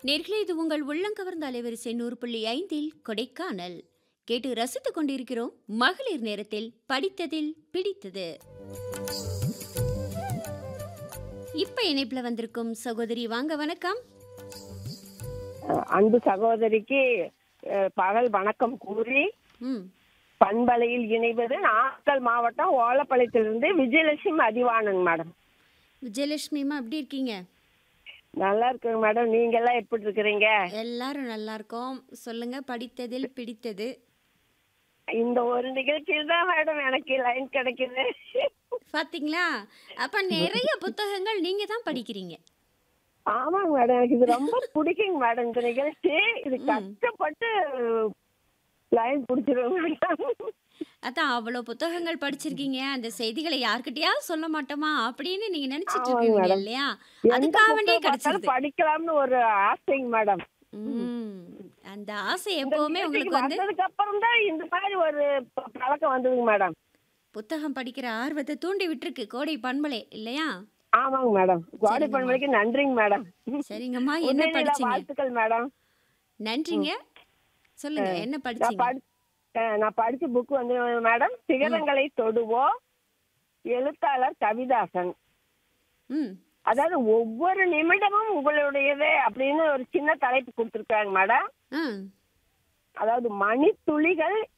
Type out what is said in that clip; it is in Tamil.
நேர்களே இது உங்கள் உள்ளங்கவர்ந்த அலைவரிசை நூறு புள்ளி ஐந்தில் கொடைக்கானல் கேட்டு ரசித்துக் கொண்டிருக்கிறோம் மகளிர் நேரத்தில் படித்ததில் பிடித்தது இப்ப இணைப்புல வந்திருக்கும் சகோதரி வாங்க வணக்கம் அஹ் அன்பு சகோதரிக்கு அஹ், பகல் வணக்கம் கூறி ம் பண்பலையில் இணைவது நாமக்கல் மாவட்டம் ஓலப்பாளையத்திலிருந்து விஜயலட்சுமி அதிவானன் மேடம் விஜயலட்சுமிமா எப்படி இருக்கீங்க நல்லா இருக்குங்க மேடம் நீங்க எல்லாம் எப்படி இருக்கிறீங்க எல்லாரும் நல்லா இருக்கோம் சொல்லுங்க படித்ததில் பிடித்தது இந்த ஒரு நிகழ்ச்சியில் தான் மேடம் எனக்கு லைன் கிடைக்குது பாத்தீங்களா அப்ப நிறைய புத்தகங்கள் நீங்க தான் படிக்கிறீங்க ஆமாங்க மேடம் எனக்கு இது ரொம்ப பிடிக்குங்க மேடம் இந்த நிகழ்ச்சி இது கஷ்டப்பட்டு லைன் பிடிச்சிருவேன் மேடம் அதான் அவ்வளவு புத்தகங்கள் படிச்சிருக்கீங்க அந்த செய்திகளை யார்கிட்டயாவது சொல்ல மாட்டோமா அப்படின்னு நீங்க நினைச்சிட்டு ஆமாங்க இருக்கீங்க மேடம். இல்லையா எந்த அதுக்காக வேண்டியே புத்தகம் பார்த்தாலும் கிடைச்சிருது படிக்கலாம்னு ஒரு ஆசைங்க மேடம் ம். அந்த ஆசை இந்த எப்பவுமே நிகழ்ச்சிக்கு உங்களுக்கு வந்து வந்ததுக்கு அப்புறம் தான் இந்த மாதிரி ஒரு ப- பழக்கம் வந்ததுங்க மேடம் புத்தகம் படிக்கிற ஆர்வத்தை தூண்டி விட்டுருக்கு கோடை பண்பலை இல்லையா ஆமாங்க மேடம் கோடை சரிங்கம்மா. பண்பலைக்கு நன்றிங்க மேடம் சரிங்கம்மா என்ன உதயநிலா படிச்சீங்க வாழ்த்துக்கள் மேடம் நன்றிங்க சொல்லுங்க என்ன நான் படிச்சீங்க படி அஹ் நான் படிச்ச புக் வந்து மேடம் சிகரங்களை தொடுவோம் எழுத்தாளர் கவிதாசன் ம் அதாவது ஒவ்வொரு நிமிடமும் உங்களுடையதே அப்படின்னு ஒரு சின்ன தலைப்பு கொடுத்துருக்காங்க மேடம் ஆ அதாவது மணித்துளிகள்